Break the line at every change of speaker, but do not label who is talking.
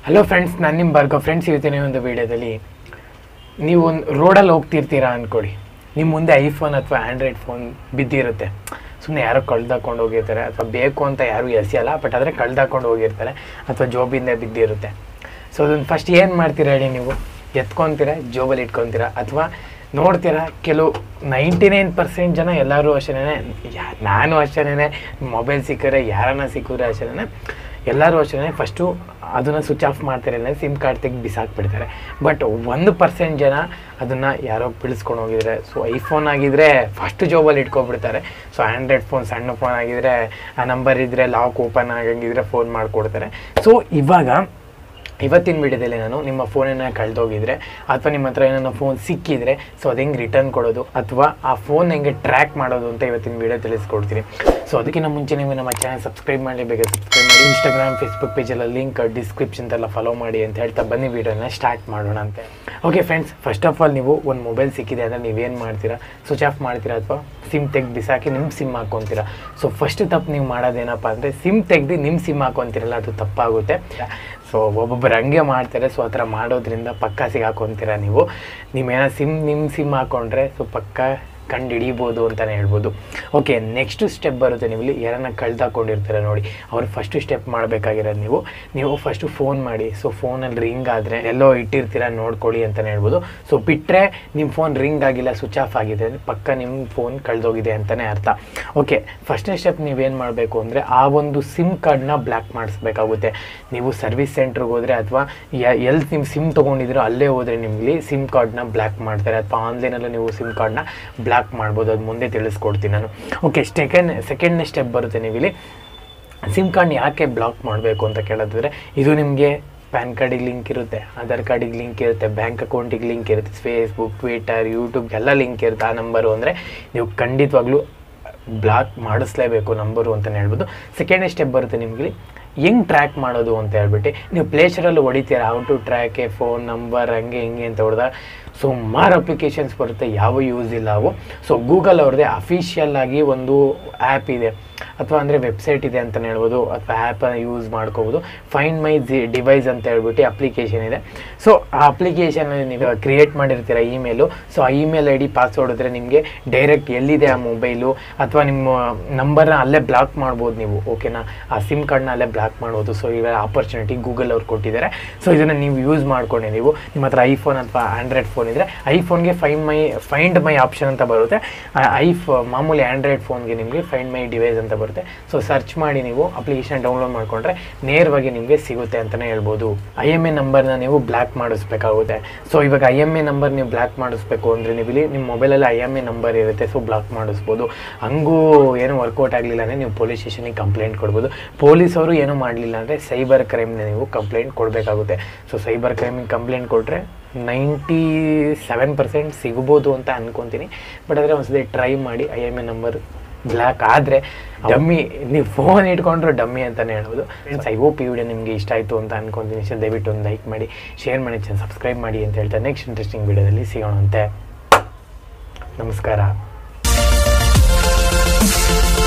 hello friends ನಾನು ನಿಮ್ಮ ಬರ್ಗೋ friends ಇವತ್ತಿನ ಒಂದು ವಿಡಿಯೋದಲ್ಲಿ ನೀವು ಒಂದು ರೋಡಲ್ಲಿ ಹೋಗ್ತಿರ್ತೀರಾ ಅಂದ್ಕೊಡಿ ನಿಮ್ಮ ಮುಂದೆ ಐಫೋನ್ ಅಥವಾ ಆ್ಯಂಡ್ರಾಯ್ಡ್ ಫೋನ್ ಬಿದ್ದಿರುತ್ತೆ ಸುಮ್ಮನೆ ಯಾರೋ ಕಳ್ದಾಕೊಂಡು ಹೋಗಿರ್ತಾರೆ ಅಥವಾ ಬೇಕು ಅಂತ ಯಾರೂ ಎಸೆಯಲ್ಲ ಬಟ್ ಆದರೆ ಕಳ್ದಾಕೊಂಡು ಹೋಗಿರ್ತಾರೆ ಅಥವಾ ಜೋಬಿಂದ ಬಿದ್ದಿರುತ್ತೆ ಸೊ ಅದನ್ನು ಫಸ್ಟ್ ಏನು ಮಾಡ್ತೀರಾ ಹೇಳಿ ನೀವು ಎತ್ಕೊತೀರಾ ಜೋಬಲ್ಲಿ ಇಟ್ಕೊತೀರಾ ಅಥವಾ ನೋಡ್ತೀರಾ ಕೆಲವು ನೈಂಟಿ ನೈನ್ ಪರ್ಸೆಂಟ್ ಜನ ಎಲ್ಲರೂ ಅಷ್ಟೇನೆ ನಾನು ಅಷ್ಟೇನೆ ಮೊಬೈಲ್ ಸಿಕ್ಕರೆ ಯಾರನ್ನ ಸಿಕ್ಕಿದ್ರೆ ಅಷ್ಟೇನೆ ಎಲ್ಲರೂ ಅಷ್ಟೇ ಫಸ್ಟು ಅದನ್ನು ಸ್ವಿಚ್ ಆಫ್ ಮಾಡ್ತಾರೆ ಅಂದರೆ ಸಿಮ್ ಕಾರ್ಡ್ ತೆಗೆದು ಬಿಸಾಕ್ಬಿಡ್ತಾರೆ ಬಟ್ ಒಂದು ಪರ್ಸೆಂಟ್ ಜನ ಅದನ್ನು ಯಾರೋ ಬಿಳಿಸ್ಕೊಂಡು ಹೋಗಿದ್ರೆ ಸೊ ಐಫೋನ್ ಆಗಿದ್ರೆ ಫಸ್ಟ್ ಜಾಬಲ್ಲಿ ಇಟ್ಕೊಬಿಡ್ತಾರೆ ಸೊ ಆ್ಯಂಡ್ರಾಯ್ಡ್ ಫೋನ್ ಸಣ್ಣ ಫೋನ್ ಆಗಿದ್ರೆ ಆ ನಂಬರ್ ಇದ್ದರೆ ಲಾಕ್ ಓಪನ್ ಆಗಂಗಿದ್ರೆ ಫೋನ್ ಮಾಡಿಕೊಡ್ತಾರೆ ಸೊ ಇವಾಗ ಇವತ್ತಿನ ವಿಡಿಯೋದಲ್ಲಿ ನಾನು ನಿಮ್ಮ ಫೋನನ್ನು ಕಳೆದೋಗಿದ್ರೆ ಅಥವಾ ನಿಮ್ಮ ಹತ್ರ ಏನೋ ಫೋನ್ ಸಿಕ್ಕಿದ್ರೆ ಸೊ ಅದು ಹೆಂಗೆ ರಿಟರ್ನ್ ಕೊಡೋದು ಅಥವಾ ಆ ಫೋನ್ ಹೆಂಗೆ ಟ್ರ್ಯಾಕ್ ಮಾಡೋದು ಅಂತ ಇವತ್ತಿನ ವಿಡಿಯೋ ತಿಳಿಸ್ಕೊಡ್ತೀನಿ ಸೊ ಅದಕ್ಕಿಂತ ಮುಂಚೆ ನೀವು ನಮ್ಮ ಚಾನಲ್ ಸಬ್ಸ್ಕ್ರೈಬ್ ಮಾಡಿ ಬೇಗ ಸಬ್ಸ್ಕ್ರೈಬ್ ಮಾಡಿ ಇನ್ಸ್ಟಾಗ್ರಾಮ್ ಫೇಸ್ಬುಕ್ ಪೇಜೆಲ್ಲ ಲಿಂಕ್ ಡಿಸ್ಕ್ರಿಪ್ಷನ್ ಎಲ್ಲ ಫಾಲೋ ಮಾಡಿ ಅಂತ ಹೇಳ್ತಾ ಬನ್ನಿ ವಿಡಿಯೋನ ಸ್ಟಾರ್ಟ್ ಮಾಡೋಣ ಅಂತೆ okay friends first of all ನೀವು ಒಂದು ಮೊಬೈಲ್ ಸಿಕ್ಕಿದೆ ಅಂದರೆ ನೀವೇನು ಮಾಡ್ತೀರಾ ಸ್ವಿಚ್ ಆಫ್ ಮಾಡ್ತೀರಾ ಅಥವಾ ಸಿಮ್ ತೆಗ್ದು ಬಿಸಾಕಿ ನಿಮ್ಮ ಸಿಮ್ ಹಾಕ್ಕೊತೀರಾ ಸೊ ಫಸ್ಟ್ ತಪ್ಪು ನೀವು ಮಾಡೋದೇನಪ್ಪ ಅಂದರೆ ಸಿಮ್ ತೆಗ್ದು ನಿಮ್ಮ ಸಿಮ್ ಹಾಕ್ಕೊತೀರಲ್ಲ ಅದು ತಪ್ಪಾಗುತ್ತೆ ಸೊ ಒಬ್ಬೊಬ್ಬರು ಹಂಗೆ ಮಾಡ್ತಾರೆ ಸೊ ಆ ಥರ ಮಾಡೋದ್ರಿಂದ ಪಕ್ಕ ಸಿಗಾಕೊಂತೀರ ನೀವು ನೀವೇನೋ ಸಿಮ್ ನಿಮ್ಮ ಸಿಮ್ ಹಾಕ್ಕೊಂಡ್ರೆ ಸೊ ಪಕ್ಕ ಕಂಡು ಹಿಡಿಬೋದು ಅಂತಲೇ ಹೇಳ್ಬೋದು ಓಕೆ ನೆಕ್ಸ್ಟ್ ಸ್ಟೆಪ್ ಬರುತ್ತೆ ನೀವು ಇಲ್ಲಿ ಯಾರನ್ನ ಕಳ್ದಾಕೊಂಡಿರ್ತಾರೆ ನೋಡಿ ಅವ್ರು ಫಸ್ಟು ಸ್ಟೆಪ್ ಮಾಡಬೇಕಾಗಿರೋದು ನೀವು ನೀವು ಫಸ್ಟು ಫೋನ್ ಮಾಡಿ ಸೊ ಫೋನಲ್ಲಿ ರಿಂಗ್ ಆದರೆ ಎಲ್ಲೋ ಇಟ್ಟಿರ್ತೀರ ನೋಡ್ಕೊಳ್ಳಿ ಅಂತಲೇ ಹೇಳ್ಬೋದು ಸೊ ಬಿಟ್ಟರೆ ನಿಮ್ಮ ಫೋನ್ ರಿಂಗ್ ಆಗಿಲ್ಲ ಸ್ವಿಚ್ ಆಫ್ ಆಗಿದೆ ಅಂದರೆ ಪಕ್ಕ ನಿಮ್ಮ ಫೋನ್ ಕಳೆದೋಗಿದೆ ಅಂತಲೇ ಅರ್ಥ ಓಕೆ ಫಸ್ಟ್ನೇ ಸ್ಟೆಪ್ ನೀವೇನು ಮಾಡಬೇಕು ಅಂದರೆ ಆ ಒಂದು ಸಿಮ್ ಕಾರ್ಡ್ನ ಬ್ಲ್ಯಾಕ್ ಮಾಡಿಸ್ಬೇಕಾಗುತ್ತೆ ನೀವು ಸರ್ವಿಸ್ ಸೆಂಟ್ರಿಗೆ ಹೋದರೆ ಅಥವಾ ಎಲ್ಲಿ ನಿಮ್ಮ ಸಿಮ್ ತೊಗೊಂಡಿದ್ದೀರೋ ಅಲ್ಲೇ ಹೋದರೆ ನಿಮಗೆ ಸಿಮ್ ಕಾರ್ಡ್ನ ಬ್ಲ್ಯಾಕ್ ಮಾಡ್ತಾರೆ ಅಥವಾ ಆನ್ಲೈನಲ್ಲೂ ನೀವು ಸಿಮ್ ಕಾರ್ಡ್ನ ಬ್ಲ್ಯಾಕ್ ಮಾಡ್ಬೋದು ಅದು ಮುಂದೆ ತಿಳಿಸ್ಕೊಡ್ತೀನಿ ನಾನು ಓಕೆ ಸೆಕೆಂಡ್ ಸೆಕೆಂಡ್ನೇ ಸ್ಟೆಪ್ ಬರುತ್ತೆ ನೀವು ಇಲ್ಲಿ ಸಿಮ್ ಕಾರ್ಡ್ನ ಯಾಕೆ ಬ್ಲಾಕ್ ಮಾಡಬೇಕು ಅಂತ ಕೇಳಿದ್ರೆ ಇದು ನಿಮಗೆ ಪ್ಯಾನ್ ಕಾರ್ಡಿಗೆ ಲಿಂಕ್ ಇರುತ್ತೆ ಆಧಾರ್ ಕಾರ್ಡಿಗೆ ಲಿಂಕ್ ಇರುತ್ತೆ ಬ್ಯಾಂಕ್ ಅಕೌಂಟಿಗೆ ಲಿಂಕ್ ಇರುತ್ತೆ ಫೇಸ್ಬುಕ್ ಟ್ವಿಟರ್ ಯೂಟ್ಯೂಬ್ ಎಲ್ಲ ಲಿಂಕ್ ಇರುತ್ತೆ ಆ ನಂಬರು ಅಂದರೆ ನೀವು ಖಂಡಿತವಾಗ್ಲೂ ಬ್ಲಾಕ್ ಮಾಡಿಸ್ಲೇಬೇಕು ನಂಬರು ಅಂತಲೇ ಹೇಳ್ಬೋದು ಸೆಕೆಂಡ್ ಸ್ಟೆಪ್ ಬರುತ್ತೆ ನಿಮಗೆ ಹೆಂಗೆ ಟ್ರ್ಯಾಕ್ ಮಾಡೋದು ಅಂತ ಹೇಳ್ಬಿಟ್ಟು ನೀವು ಪ್ಲೇಸ್ಟೋರಲ್ಲಿ ಹೊಡಿತೀರ how to track a phone number ಹಂಗೆ ಹಿಂಗೆ ಅಂತ ಹೊಡೆದಾಗ ಸುಮಾರು ಅಪ್ಲಿಕೇಶನ್ಸ್ ಬರುತ್ತೆ ಯಾವ ಯೂಸ್ ಇಲ್ಲ ಅವು ಸೊ ಗೂಗಲ್ ಅವ್ರದ್ದೇ ಅಫಿಷಿಯಲ್ ಆಗಿ ಒಂದು ಆ್ಯಪ್ ಇದೆ ಅಥವಾ ಅಂದರೆ ವೆಬ್ಸೈಟ್ ಇದೆ ಅಂತಲೇ ಹೇಳ್ಬೋದು ಅಥವಾ ಆ್ಯಪ್ ಯೂಸ್ ಮಾಡ್ಕೋಬೋದು ಫೈಂಡ್ ಮೈ ಜಿ ಡಿವೈಸ್ ಅಂತ ಹೇಳ್ಬಿಟ್ಟು ಅಪ್ಲಿಕೇಶನ್ ಇದೆ ಸೊ ಆ ಅಪ್ಲಿಕೇಶನಲ್ಲಿ ನೀವು ಕ್ರಿಯೇಟ್ ಮಾಡಿರ್ತೀರ ಇಮೇಲು ಸೊ ಆ ಇಮೇಲ್ ಐ ಡಿ ಪಾಸ್ವರ್ಡ್ ಇದ್ರೆ ನಿಮಗೆ ಡೈರೆಕ್ಟ್ ಎಲ್ಲಿದೆ ಆ ಮೊಬೈಲು ಅಥವಾ ನಿಮ್ಮ ನಂಬರ್ನ ಅಲ್ಲೇ ಬ್ಲಾಕ್ ಮಾಡ್ಬೋದು ನೀವು ಓಕೆನಾ ಆ ಸಿಮ್ ಕಾರ್ಡ್ನ ಅಲ್ಲೇ ಬ್ಲಾಕ್ ಮಾಡ್ಬೋದು ಸೊ ಇವಾಗ ಆಪರ್ಚುನಿಟಿ ಗೂಗಲ್ ಅವ್ರು ಕೊಟ್ಟಿದ್ದಾರೆ ಸೊ ಇದನ್ನು ನೀವು ಯೂಸ್ ಮಾಡ್ಕೊಂಡೆ ನೀವು ನಿಮ್ಮ ಹತ್ರ ಐಫೋನ್ ಅಥವಾ ಆ್ಯಂಡ್ರಾಯ್ಡ್ ಫೋನ್ ಇದ್ದರೆ ಐಫೋನ್ಗೆ find my find my option ಅಂತ ಬರುತ್ತೆ ಐಫ್ ಮಾಮೂಲಿ ಆ್ಯಂಡ್ರಾಯ್ಡ್ ಫೋನ್ಗೆ ನಿಮಗೆ ಫೈಂಡ್ ಮೈ ಡಿವೈಸ್ ಅಂತ ಬರುತ್ತೆ ಸೊ ಸರ್ಚ್ ಮಾಡಿ ನೀವು ಅಪ್ಲಿಕೇಶನ್ ಡೌನ್ಲೋಡ್ ಮಾಡಿಕೊಂಡ್ರೆ ನೇರವಾಗಿ ನಿಮಗೆ ಸಿಗುತ್ತೆ ಅಂತಲೇ ಹೇಳ್ಬೋದು ಐ ಎಮ್ ಎ ನಂಬರ್ನ ನೀವು ಬ್ಲ್ಯಾಕ್ ಮಾಡಿಸ್ಬೇಕಾಗುತ್ತೆ ಸೊ ಇವಾಗ ಐ ಎಮ್ ಎ ನಂಬರ್ ನೀವು ಬ್ಲ್ಯಾಕ್ ಮಾಡಿಸ್ಬೇಕು ಅಂದರೆ ನೀವು ಇಲ್ಲಿ ನಿಮ್ಮ ಮೊಬೈಲಲ್ಲಿ ಐ ಎಮ್ ಎ ನಂಬರ್ ಇರುತ್ತೆ ಸೊ ಬ್ಲಾಕ್ ಮಾಡಿಸ್ಬೋದು ಹಂಗೂ ಏನು ವರ್ಕೌಟ್ ಆಗಲಿಲ್ಲ ಅಂದರೆ ನೀವು ಪೊಲೀಸ್ ಸ್ಟೇಷನಿಗೆ ಕಂಪ್ಲೇಂಟ್ ಕೊಡ್ಬೋದು ಪೊಲೀಸವರು ಏನೂ ಮಾಡಲಿಲ್ಲ ಅಂದರೆ ಸೈಬರ್ ಕ್ರೈಮ್ನ ನೀವು ಕಂಪ್ಲೇಂಟ್ ಕೊಡಬೇಕಾಗುತ್ತೆ ಸೊ ಸೈಬರ್ ಕ್ರೈಮಿಗೆ ಕಂಪ್ಲೇಂಟ್ ಕೊಟ್ಟರೆ ನೈಂಟಿ ಸೆವೆನ್ ಪರ್ಸೆಂಟ್ ಸಿಗ್ಬೋದು ಅಂತ ಅನ್ಕೊತೀನಿ ಬಟ್ ಆದರೆ ಒಂದ್ಸತಿ ಟ್ರೈ ಮಾಡಿ I M E number block ಆದರೆ ಡಮ್ಮಿ ನೀವು ಫೋನ್ ಇಟ್ಕೊಂಡ್ರೆ ಡಮ್ಮಿ ಅಂತಲೇ ಹೇಳ್ಬೋದು ಫ್ರೆಂಡ್ಸ್ ಐ ಹೋಪ್ ಈ ವಿಡಿಯೋ ನಿಮಗೆ ಇಷ್ಟ ಆಯಿತು ಅಂತ ಅನ್ಕೊತೀನಿ ಇಷ್ಟ ದಯವಿಟ್ಟು ಒಂದು ಲೈಕ್ ಮಾಡಿ ಶೇರ್ ಮಾಡಿ ಚಾನಲ್ ಸಬ್ಸ್ಕ್ರೈಬ್ ಮಾಡಿ ಅಂತ ಹೇಳ್ತಾ ನೆಕ್ಸ್ಟ್ ಇಂಟ್ರೆಸ್ಟಿಂಗ್ ವಿಡಿಯೋದಲ್ಲಿ ಸಿಗೋಣಂತೆ ನಮಸ್ಕಾರ